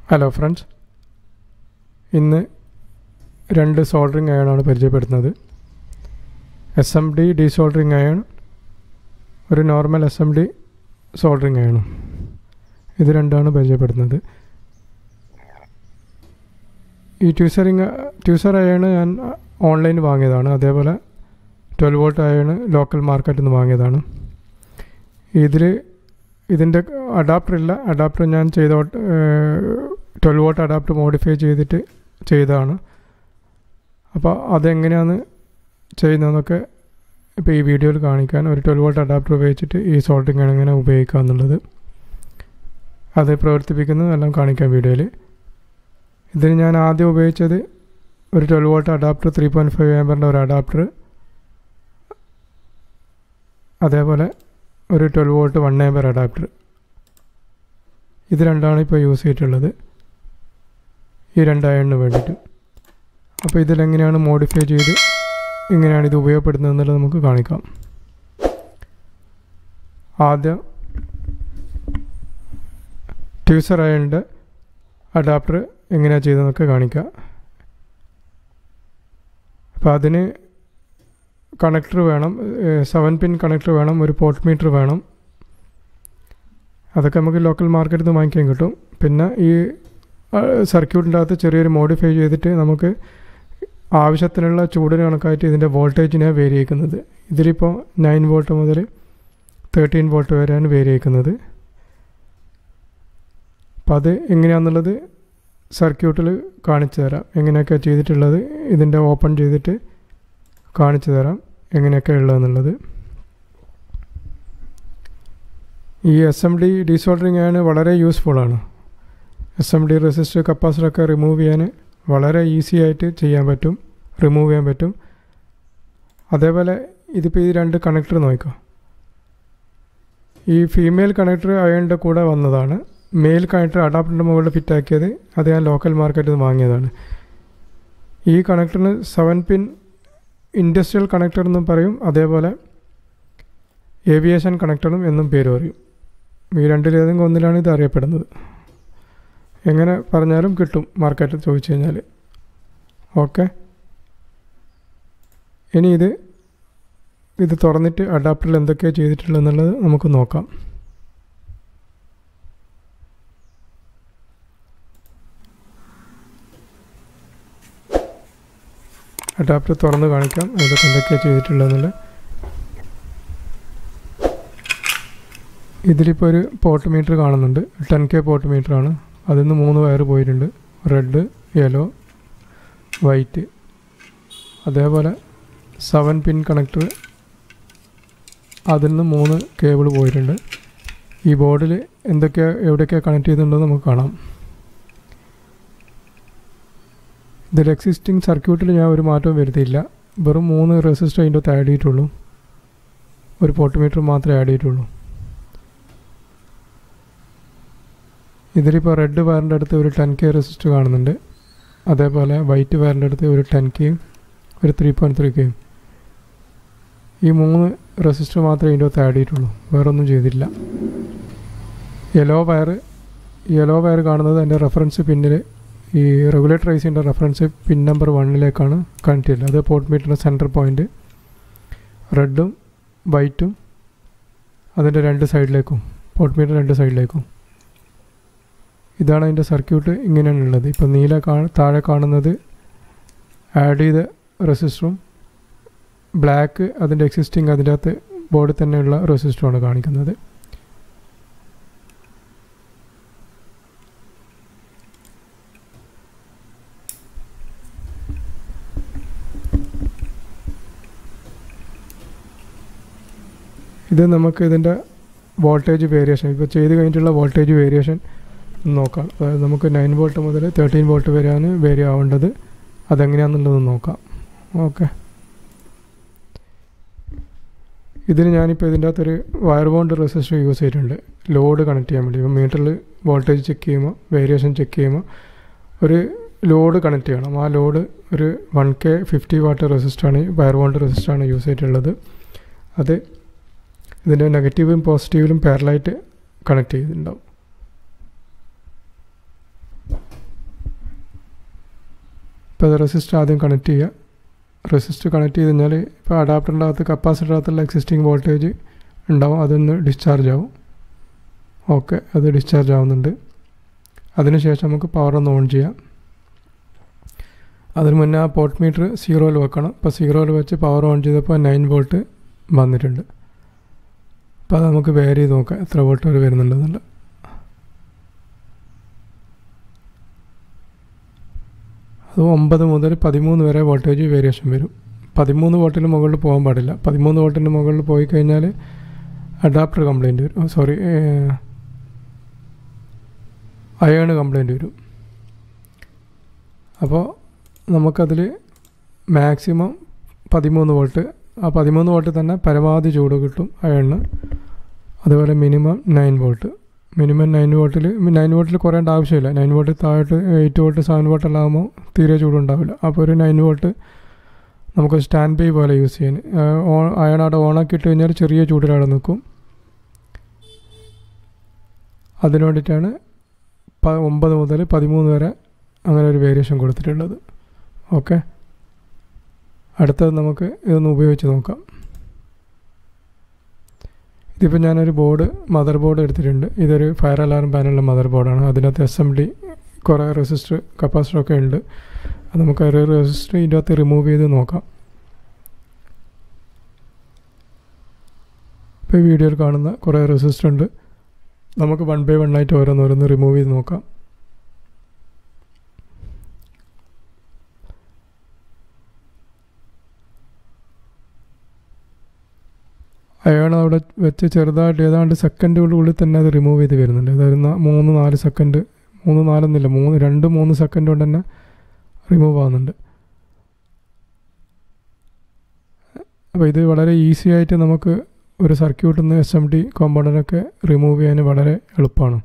hello friends ഇന്ന് രണ്ട് soldering അയണാണ് പരിചയപ്പെടുത്തുന്നത് S M D desoldering iron ഒരു normal S M D soldering അയണും ഇത് രണ്ടാണ് പരിചയപ്പെടുത്തുന്നത് ഈ ട്യൂസറിങ് ട്യൂസർ അയൺ ഞാൻ ഓൺലൈനിൽ വാങ്ങിയതാണ് അതേപോലെ ട്വൽവ് വോൾട്ട് അയൺ ലോക്കൽ മാർക്കറ്റിൽ നിന്ന് വാങ്ങിയതാണ് ഇതിൽ ഇതിൻ്റെ അഡാപ്റ്റർ ഇല്ല അഡാപ്റ്റർ ഞാൻ ചെയ്ത ട്വൽവ് വോട്ട് അഡാപ്റ്റർ മോഡിഫൈ ചെയ്തിട്ട് ചെയ്തതാണ് അപ്പോൾ അതെങ്ങനെയാണ് ചെയ്യുന്നതെന്നൊക്കെ ഇപ്പോൾ ഈ വീഡിയോയിൽ കാണിക്കാൻ ഒരു ട്വൽവ് വോട്ട് അഡാപ്റ്റർ ഉപയോഗിച്ചിട്ട് ഈ സോൾട്ടിങ് എങ്ങനെ ഉപയോഗിക്കുക എന്നുള്ളത് അത് പ്രവർത്തിപ്പിക്കുന്നതെല്ലാം കാണിക്കാം വീഡിയോയിൽ ഇതിന് ഞാൻ ആദ്യം ഉപയോഗിച്ചത് ഒരു twelve volt adapter three point five ആമ്പറിൻ്റെ ഒരു അഡാപ്റ്റർ അതേപോലെ ഒരു twelve volt one ampere adapter ഇത് രണ്ടാണ് ഇപ്പോൾ യൂസ് ചെയ്തിട്ടുള്ളത് ഈ രണ്ട് അയണിന് വേണ്ടിയിട്ട് അപ്പോൾ ഇതിലെങ്ങനെയാണ് മോഡിഫൈ ചെയ്ത് എങ്ങനെയാണ് ഇത് ഉപയോഗപ്പെടുന്നത് എന്നുള്ളത് നമുക്ക് കാണിക്കാം ആദ്യം ട്യൂസർ അയണിൻ്റെ അഡാപ്റ്റർ എങ്ങനെയാണ് ചെയ്തതെന്നൊക്കെ കാണിക്കാം അപ്പോൾ അതിന് കണക്ടർ വേണം സെവൻ പിൻ കണക്ടർ വേണം ഒരു പോർട്ട് മീറ്റർ വേണം അതൊക്കെ നമുക്ക് ലോക്കൽ മാർക്കറ്റിൽ നിന്ന് വാങ്ങിക്കാൻ കിട്ടും പിന്നെ ഈ സർക്യൂട്ടിൻ്റെ അകത്ത് ചെറിയൊരു മോഡിഫൈ ചെയ്തിട്ട് നമുക്ക് ആവശ്യത്തിനുള്ള ചൂടിന് കണക്കായിട്ട് ഇതിൻ്റെ വോൾട്ടേജിനെ വേരി ചെയ്യിക്കുന്നത് ഇതിലിപ്പോൾ നയൻ വോൾട്ട് മുതൽ തേർട്ടീൻ വോൾട്ട് വരെയാണ് വേരി ചെയ്യിക്കുന്നത് അപ്പം അത് എങ്ങനെയാണെന്നുള്ളത് സർക്യൂട്ടിൽ കാണിച്ചു തരാം എങ്ങനെയൊക്കെ ചെയ്തിട്ടുള്ളത് ഇതിൻ്റെ ഓപ്പൺ ചെയ്തിട്ട് കാണിച്ചു തരാം എങ്ങനെയൊക്കെ ഉള്ളതെന്നുള്ളത് ഈ എസ് എം ഡി ഡീസോൾഡറിങ് ആണ് വളരെ യൂസ്ഫുള്ളാണ് എസ് എം ഡി റെസിസ്റ്റർ കപ്പാസിറ്ററൊക്കെ റിമൂവ് ചെയ്യാൻ വളരെ ഈസി ആയിട്ട് ചെയ്യാൻ പറ്റും റിമൂവ് ചെയ്യാൻ പറ്റും അതേപോലെ ഇതിപ്പോൾ ഈ രണ്ട് കണക്ടർ നോക്കാം ഈ ഫീമെയിൽ കണക്ടർ അയണിൻ്റെ കൂടെ വന്നതാണ് മെയിൽ കണക്ടർ അഡാപ്റ്ററിൻ്റെ മുകളിൽ ഫിറ്റാക്കിയത് അത് ഞാൻ ലോക്കൽ മാർക്കറ്റിൽ നിന്ന് വാങ്ങിയതാണ് ഈ കണക്ടറിന് സെവൻ പിൻ ഇൻഡസ്ട്രിയൽ കണക്ടർ എന്നും പറയും അതേപോലെ ഏവിയേഷൻ കണക്ടറും എന്നും പേര് പറയും ഈ രണ്ടിലേതെങ്കിലും ഒന്നിലാണ് ഇത് അറിയപ്പെടുന്നത് എങ്ങനെ പറഞ്ഞാലും കിട്ടും മാർക്കറ്റിൽ ചോദിച്ചു കഴിഞ്ഞാൽ ഓക്കെ ഇനി ഇത് ഇത് തുറന്നിട്ട് അഡാപ്റ്ററിൽ എന്തൊക്കെയാണ് ചെയ്തിട്ടുള്ളത് എന്നുള്ളത് നമുക്ക് നോക്കാം അഡാപ്റ്റർ തുറന്ന് കാണിക്കാം അതിലൊക്കെ എന്തൊക്കെയാണ് ചെയ്തിട്ടുള്ളതെന്നുള്ളത് ഇതിലിപ്പോൾ ഒരു പോർട്ട് മീറ്റർ കാണുന്നുണ്ട് ടെൻ കെ പോർട്ട് മീറ്ററാണ് അതിൽ നിന്ന് മൂന്ന് വയർ പോയിട്ടുണ്ട് റെഡ് യെല്ലോ വൈറ്റ് അതേപോലെ സെവൻ പിൻ കണക്ടർ അതിൽ നിന്ന് മൂന്ന് കേബിൾ പോയിട്ടുണ്ട് ഈ ബോർഡിൽ എന്തൊക്കെയാണ് എവിടെയൊക്കെയാണ് കണക്ട് ചെയ്തിട്ടുണ്ടെന്ന് നമുക്ക് കാണാം ഇതിൽ എക്സിസ്റ്റിംഗ് സർക്യൂട്ടിൽ ഞാൻ ഒരു മാറ്റവും വരുത്തിയില്ല വെറും മൂന്ന് റെസിസ്റ്റർ അതിൻ്റെ അകത്ത് ആഡ് ചെയ്തിട്ടുള്ളൂ ഒരു പോർട്ട് മീറ്റർ മാത്രമേ ആഡ് ചെയ്തിട്ടുള്ളൂ ഇതിലിപ്പോൾ റെഡ് വയറിൻ്റെ അടുത്ത് ഒരു ടെൻ കെ റെസിസ്റ്റർ കാണുന്നുണ്ട് അതേപോലെ വൈറ്റ് വയറിൻ്റെ അടുത്ത് ഒരു ടെൻ കെയും ഒരു ത്രീ പോയിൻറ്റ് ത്രീ കെയും ഈ മൂന്ന് റെസിസ്റ്റർ മാത്രമേ ഇതിൻ്റെ അകത്ത് ആഡ് ചെയ്തിട്ടുള്ളൂ വേറൊന്നും ചെയ്തിട്ടില്ല യെല്ലോ വയർ യെല്ലോ വയർ കാണുന്നത് അതിൻ്റെ റെഫറൻസ് പിന്നിൽ ഈ റെഗുലേറ്റർ ഐസിൻ്റെ റെഫറൻസ് പിൻ നമ്പർ വണ്ണിലേക്കാണ് കണക്ട് ചെയ്യുന്നത് അത് പോർട്ട് മീറ്ററിൻ്റെ സെൻറ്റർ പോയിൻറ്റ് റെഡും വൈറ്റും അതിൻ്റെ രണ്ട് സൈഡിലേക്കും പോർട്ട് മീറ്റർ രണ്ട് സൈഡിലേക്കും ഇതാണ് അതിൻ്റെ സർക്യൂട്ട് ഇങ്ങനെയാണ് ഉള്ളത് ഇപ്പോൾ നീല കാ താഴെ കാണുന്നത് ആഡ് ചെയ്ത റെസിസ്റ്ററും ബ്ലാക്ക് അതിൻ്റെ എക്സിസ്റ്റിംഗ് അതിൻ്റെ അകത്ത് ബോർഡിൽ തന്നെയുള്ള റെസിസ്റ്ററുമാണ് കാണിക്കുന്നത് ഇത് നമുക്ക് ഇതിൻ്റെ വോൾട്ടേജ് വേരിയേഷൻ ഇപ്പോൾ ചെയ്ത് കഴിഞ്ഞിട്ടുള്ള വോൾട്ടേജ് വേരിയേഷൻ നോക്കാം അതായത് നമുക്ക് നയൻ വോൾട്ട് മുതൽ തേർട്ടീൻ വോൾട്ട് വരെയാണ് വേരി ആവേണ്ടത് അതെങ്ങനെയാണെന്നുള്ളത് നോക്കാം ഓക്കെ ഇതിന് ഞാനിപ്പോൾ ഇതിൻ്റെ അകത്തൊരു വയർ ബോണ്ട് റെസിസ്റ്റർ യൂസ് ചെയ്തിട്ടുണ്ട് ലോഡ് കണക്ട് ചെയ്യാൻ വേണ്ടി ഇപ്പോൾ മീറ്ററിൽ വോൾട്ടേജ് ചെക്ക് ചെയ്യുമ്പോൾ വേരിയേഷൻ ചെക്ക് ചെയ്യുമ്പോൾ ഒരു ലോഡ് കണക്ട് ചെയ്യണം ആ ലോഡ് ഒരു വൺ കെ ഫിഫ്റ്റി വാട്ട് റെസിസ്റ്ററാണ് വയർ ബോണ്ട് റെസിസ്റ്ററാണ് യൂസ് ചെയ്തിട്ടുള്ളത് അത് ഇതിൻ്റെ നെഗറ്റീവും പോസിറ്റീവിലും പാരലായിട്ട് കണക്ട് ചെയ്തിട്ടുണ്ടാവും ഇപ്പോൾ അത് റെസിസ്റ്റർ ആദ്യം കണക്ട് ചെയ്യുക റെസിസ്റ്റർ കണക്ട് ചെയ്ത് കഴിഞ്ഞാൽ ഇപ്പോൾ അഡാപ്റ്ററിൻ്റെ അകത്ത് കപ്പാസിറ്റർ അകത്തുള്ള എക്സിസ്റ്റിംഗ് വോൾട്ടേജ് ഉണ്ടാവും അതൊന്ന് ഡിസ്ചാർജ് ആവും ഓക്കെ അത് ഡിസ്ചാർജ് ആവുന്നുണ്ട് അതിനുശേഷം നമുക്ക് പവർ ഒന്ന് ഓൺ ചെയ്യാം അതിന് മുന്നേ ആ പോർട്ട് മീറ്റർ സീറോയിൽ വെക്കണം ഇപ്പോൾ സീറോയിൽ വെച്ച് പവർ ഓൺ ചെയ്തപ്പോൾ നയൻ വോൾട്ട് വന്നിട്ടുണ്ട് അപ്പോൾ അത് നമുക്ക് വേരി ചെയ്ത് നോക്കാം എത്ര വോൾട്ട് വരെ വരുന്നുണ്ടെന്നുള്ളത് അത് ഒമ്പത് മുതൽ പതിമൂന്ന് വരെ വോൾട്ടേജ് വേരിയേഷൻ വരും പതിമൂന്ന് വോൾട്ടിന് മുകളിൽ പോകാൻ പാടില്ല പതിമൂന്ന് വോൾട്ടിന് മുകളിൽ പോയി കഴിഞ്ഞാൽ അഡാപ്റ്റർ കംപ്ലൈൻറ്റ് വരും സോറി അയേൺ കംപ്ലൈൻറ്റ് വരും അപ്പോൾ നമുക്കതിൽ മാക്സിമം പതിമൂന്ന് വോൾട്ട് ആ പതിമൂന്ന് വോൾട്ട് തന്നെ പരമാവധി ചൂട് കിട്ടും അയണിന് അതുപോലെ minimum nine volt minimum nine വോൾട്ടിൽ നയൻ വോൾട്ടിൽ കുറയേണ്ട ആവശ്യമില്ല നയൻ വോൾട്ട് താഴോട്ട് എയ്റ്റ് വോൾട്ട് സെവൻ വോൾട്ടെല്ലാം ആകുമ്പോൾ തീരെ ചൂടുണ്ടാവില്ല അപ്പോൾ ഒരു നയൻ വോൾട്ട് നമുക്ക് സ്റ്റാൻഡ് ബൈ പോലെ യൂസ് ചെയ്യാൻ ഓൺ അയൺ അവിടെ ഓണാക്കി ഇട്ട് കഴിഞ്ഞാൽ ചെറിയ ചൂടിലവിടെ നിൽക്കും അതിന് വേണ്ടിയിട്ടാണ് പ ഒമ്പത് മുതൽ പതിമൂന്ന് വരെ അങ്ങനെ ഒരു വേരിയേഷൻ കൊടുത്തിട്ടുള്ളത് ഓക്കെ അടുത്തത് നമുക്ക് ഇതൊന്ന് ഉപയോഗിച്ച് നോക്കാം ഇതിപ്പോൾ ഞാനൊരു ബോർഡ് മദർ ബോർഡ് എടുത്തിട്ടുണ്ട് ഇതൊരു ഫയർ അലാറം പാനലിൻ്റെ മദർ ബോർഡാണ് അതിനകത്ത് എസ് എം ഡി കുറേ റെസിസ്റ്റർ കപ്പാസിറ്ററൊക്കെ ഉണ്ട് അത് നമുക്ക് ഒരു റെസിസ്റ്റർ ഇതിൻ്റെ അകത്ത് റിമൂവ് ചെയ്ത് നോക്കാം ഇപ്പോൾ ഈ വീഡിയോയിൽ കാണുന്ന കുറേ റെസിസ്റ്റർ ഉണ്ട് നമുക്ക് വൺ ബൈ വൺ ആയിട്ട് ഓരോന്നോരോന്ന് റിമൂവ് ചെയ്ത് നോക്കാം അയാൾ അവിടെ വെച്ച് ചെറുതായിട്ട് ഏതാണ്ട് സെക്കൻഡുകളുടെ ഉള്ളിൽ തന്നെ അത് റിമൂവ് ചെയ്ത് വരുന്നുണ്ട് അതായത് ന- മൂന്ന് നാല് സെക്കൻഡ് മൂന്ന് നാലെന്നില്ല മൂന്ന് രണ്ട് മൂന്ന് സെക്കൻഡ് കൊണ്ട് തന്നെ റിമൂവ് ആവുന്നുണ്ട് അപ്പോൾ ഇത് വളരെ ഈസി ആയിട്ട് നമുക്ക് ഒരു സർക്യൂട്ടിൽ നിന്ന് എസ് എം ഡി കോമ്പൗണ്ടനൊക്കെ റിമൂവ് ചെയ്യാൻ വളരെ എളുപ്പമാണ്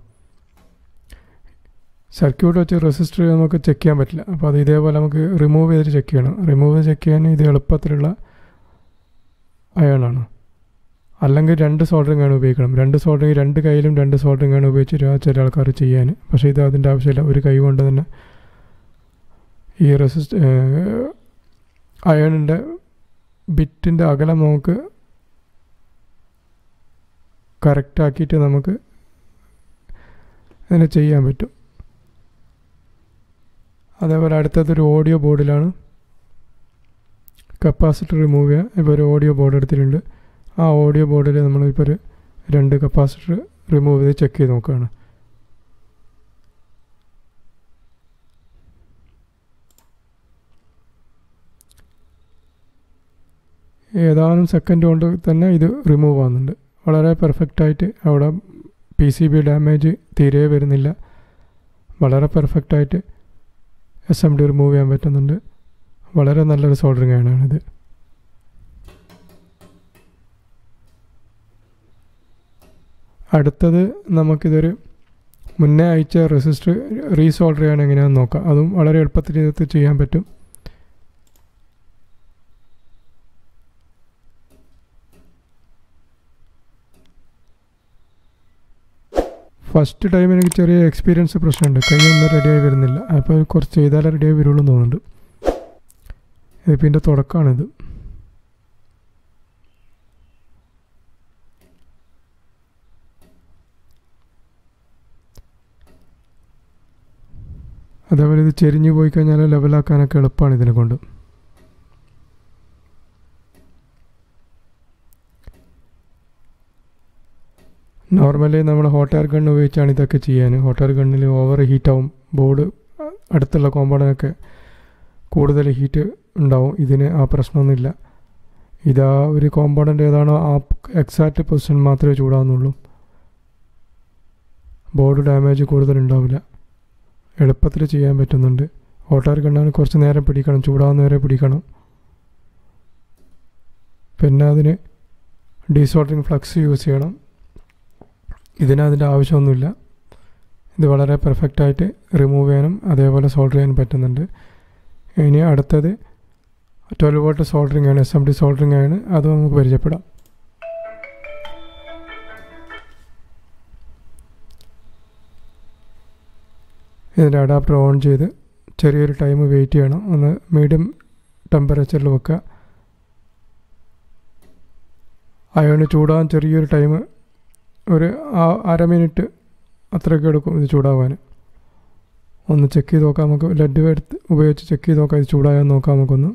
സർക്യൂട്ട് വെച്ച് റെസിസ്റ്റർ നമുക്ക് ചെക്ക് ചെയ്യാൻ പറ്റില്ല അപ്പോൾ അത് ഇതേപോലെ നമുക്ക് റിമൂവ് ചെയ്തിട്ട് ചെക്ക് ചെയ്യണം റിമൂവ് ചെക്ക് ചെയ്യാൻ ഇത് എളുപ്പത്തിലുള്ള അയണാണ് അല്ലെങ്കിൽ രണ്ട് സോൾഡറിംഗ് ആണ് ഉപയോഗിക്കണം രണ്ട് സോൾഡറിംഗ് രണ്ട് കയ്യിലും രണ്ട് സോൾഡറിംഗ് ആണ് ഉപയോഗിച്ചിട്ട് ആ ചില ആൾക്കാർ ചെയ്യാൻ പക്ഷേ ഇത് അതിൻ്റെ ആവശ്യമില്ല ഒരു കൈ കൊണ്ട് തന്നെ ഈ റെസിസ്റ്റ് അയണിൻ്റെ ബിറ്റിൻ്റെ അകലം നമുക്ക് കറക്റ്റാക്കിയിട്ട് നമുക്ക് അതിനെ ചെയ്യാൻ പറ്റും അതേപോലെ അടുത്തതൊരു ഓഡിയോ ബോർഡിലാണ് കപ്പാസിറ്റർ റിമൂവ് ചെയ്യുക ഇപ്പോൾ ഒരു ഓഡിയോ ബോർഡ് എടുത്തിട്ടുണ്ട് ആ ഓഡിയോ ബോർഡിൽ നമ്മളിപ്പോൾ ഒരു രണ്ട് കപ്പാസിറ്റർ റിമൂവ് ചെയ്ത് ചെക്ക് ചെയ്ത് നോക്കുകയാണ് ഏതാനും സെക്കൻഡ് കൊണ്ട് തന്നെ ഇത് റിമൂവ് ആവുന്നുണ്ട് വളരെ പെർഫെക്റ്റായിട്ട് അവിടെ പി സി ബി ഡാമേജ് തീരെ വരുന്നില്ല വളരെ പെർഫെക്റ്റായിട്ട് എസ് എം ഡി റിമൂവ് ചെയ്യാൻ പറ്റുന്നുണ്ട് വളരെ നല്ലൊരു സോൾഡറിങ് ആണിത് അടുത്തത് നമുക്കിതൊരു മുന്നേ അയച്ച റെസിസ്റ്റർ റീസോൾഡർ ചെയ്യാൻ എങ്ങനെയാണെന്ന് നോക്കാം അതും വളരെ എളുപ്പത്തിൽ ഇത് ചെയ്യാൻ പറ്റും ഫസ്റ്റ് ടൈം എനിക്ക് ചെറിയ എക്സ്പീരിയൻസ് പ്രശ്നമുണ്ട് കൈയൊന്നും റെഡിയായി വരുന്നില്ല അപ്പോൾ കുറച്ച് ചെയ്താലേ റെഡിയായി വരുള്ളൂ എന്ന് തോന്നുന്നുണ്ട് ഇതിപ്പോൾ ഇതിൻ്റെ തുടക്കമാണിത് അതേപോലെ ഇത് ചെരിഞ്ഞു പോയി കഴിഞ്ഞാൽ ലെവലാക്കാനൊക്കെ എളുപ്പമാണ് ഇതിനെ കൊണ്ട് നോർമലി നമ്മൾ ഹോട്ട് എയർ ഗൺ ഉപയോഗിച്ചാണ് ഇതൊക്കെ ചെയ്യാൻ ഹോട്ട് എയർ ഗണ്ണിൽ ഓവർ ഹീറ്റ് ആവും ബോർഡ് അടുത്തുള്ള കോമ്പൗണ്ടിനൊക്കെ കൂടുതൽ ഹീറ്റ് ഉണ്ടാവും ഇതിന് ആ പ്രശ്നമൊന്നുമില്ല ഇതാ ഒരു കോമ്പൗണ്ടൻ്റ് ഏതാണോ ആ എക്സാക്റ്റ് പൊസിഷൻ മാത്രമേ ചൂടാവുന്നുള്ളൂ ബോർഡ് ഡാമേജ് കൂടുതൽ ഉണ്ടാവില്ല എളുപ്പത്തിൽ ചെയ്യാൻ പറ്റുന്നുണ്ട് ഹോട്ട് എയർ ഗണ്ണാണ് കുറച്ച് നേരം പിടിക്കണം ചൂടാവുന്നവരെ പിടിക്കണം പിന്നെ അതിന് ഡീസോൾഡറിങ് ഫ്ലക്സ് യൂസ് ചെയ്യണം ഇതിന് അതിൻ്റെ ആവശ്യമൊന്നുമില്ല ഇത് വളരെ പെർഫെക്റ്റായിട്ട് റിമൂവ് ചെയ്യാനും അതേപോലെ സോൾഡർ ചെയ്യാനും പറ്റുന്നുണ്ട് ഇനി അടുത്തത് ട്വൽവ് വോൾട്ട് സോൾഡറിങ് ആണ് എസ് എം ഡി സോൾഡറിങ് ആണ് അത് നമുക്ക് പരിചയപ്പെടാം ഇതിൻ്റെ അഡാപ്റ്റർ ഓൺ ചെയ്ത് ചെറിയൊരു ടൈം വെയിറ്റ് ചെയ്യണം ഒന്ന് മീഡിയം ടെമ്പറേച്ചറിൽ വെക്കുക അയണ് ചൂടാകാൻ ചെറിയൊരു ടൈം ഒരു ആ- അര മിനിറ്റ് അത്രയൊക്കെ എടുക്കും ഇത് ചൂടാവാൻ ഒന്ന് ചെക്ക് ചെയ്ത് നോക്കാം നമുക്ക് ലെഡ് എടുത്ത് ഉപയോഗിച്ച് ചെക്ക് ചെയ്ത് നോക്കാം ഇത് ചൂടായാൽ നോക്കാം നമുക്കൊന്ന്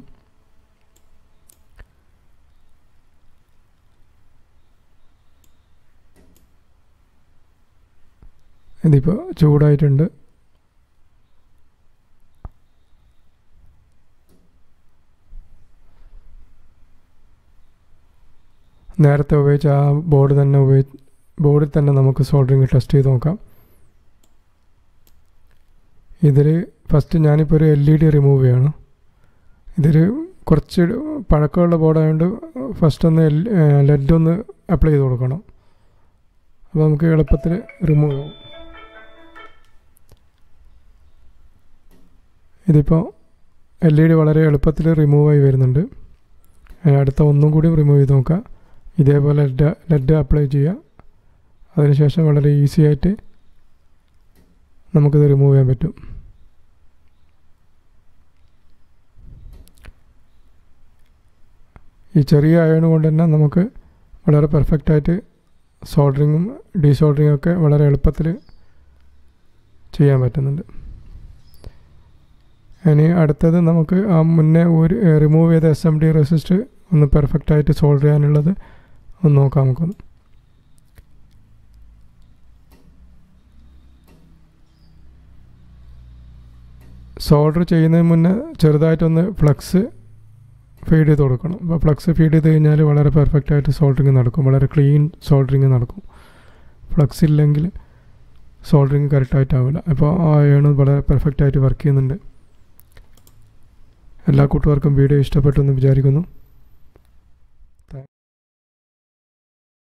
ഇതിപ്പോൾ ചൂടായിട്ടുണ്ട് നേരത്തെ ഉപയോഗിച്ച ആ ബോർഡ് തന്നെ ഉപയോഗിച്ച് ബോർഡിൽ തന്നെ നമുക്ക് സോൾഡറിങ് ടെസ്റ്റ് ചെയ്ത് നോക്കാം ഇതിൽ ഫസ്റ്റ് ഞാനിപ്പോൾ ഒരു എൽ ഇ ഡി റിമൂവ് ചെയ്യണം ഇതിൽ കുറച്ച് പഴക്കമുള്ള ബോർഡായതുകൊണ്ട് ഫസ്റ്റ് ഒന്ന് എൽ ലെഡ് ഒന്ന് അപ്ലൈ ചെയ്ത് കൊടുക്കണം അപ്പോൾ നമുക്ക് എളുപ്പത്തിൽ റിമൂവ് ആവും ഇതിപ്പോൾ എൽ ഇ ഡി വളരെ എളുപ്പത്തിൽ റിമൂവായി വരുന്നുണ്ട് ഇനി അടുത്ത ഒന്നും കൂടി റിമൂവ് ചെയ്ത് നോക്കാം ഇതേപോലെ ലെഡ് ലെഡ് അപ്ലൈ ചെയ്യുക അതിനുശേഷം വളരെ ഈസി ആയിട്ട് നമുക്കിത് റിമൂവ് ചെയ്യാൻ പറ്റും ഈ ചെറിയ അയൺ കൊണ്ട് തന്നെ നമുക്ക് വളരെ പെർഫെക്റ്റായിട്ട് സോൾഡറിങ്ങും ഡീസോൾഡറിങ്ങും ഒക്കെ വളരെ എളുപ്പത്തിൽ ചെയ്യാൻ പറ്റുന്നുണ്ട് ഇനി അടുത്തത് നമുക്ക് ആ മുന്നേ ഒരു റിമൂവ് ചെയ്ത എസ് എം ഡി റെസിസ്റ്റ് ഒന്ന് പെർഫെക്റ്റായിട്ട് സോൾവ് ചെയ്യാനുള്ളത് ഒന്ന് നോക്കാം നമുക്കൊന്ന് സോൾഡർ ചെയ്യുന്നതിന് മുന്നേ ചെറുതായിട്ടൊന്ന് ഫ്ലക്സ് ഫീഡ് ചെയ്ത് കൊടുക്കണം അപ്പോൾ ഫ്ലക്സ് ഫീഡ് ചെയ്ത് കഴിഞ്ഞാൽ വളരെ പെർഫെക്റ്റ് ആയിട്ട് സോൾഡറിങ് നടക്കും വളരെ ക്ലീൻ സോൾഡറിങ് നടക്കും ഫ്ലക്സ് ഇല്ലെങ്കിൽ സോൾഡറിങ് കറക്റ്റായിട്ടാവില്ല അപ്പോൾ ആ ഏണ് വളരെ പെർഫെക്റ്റ് ആയിട്ട് വർക്ക് ചെയ്യുന്നുണ്ട് എല്ലാ കൂട്ടുകാർക്കും വീഡിയോ ഇഷ്ടപ്പെട്ടു എന്ന് വിചാരിക്കുന്നു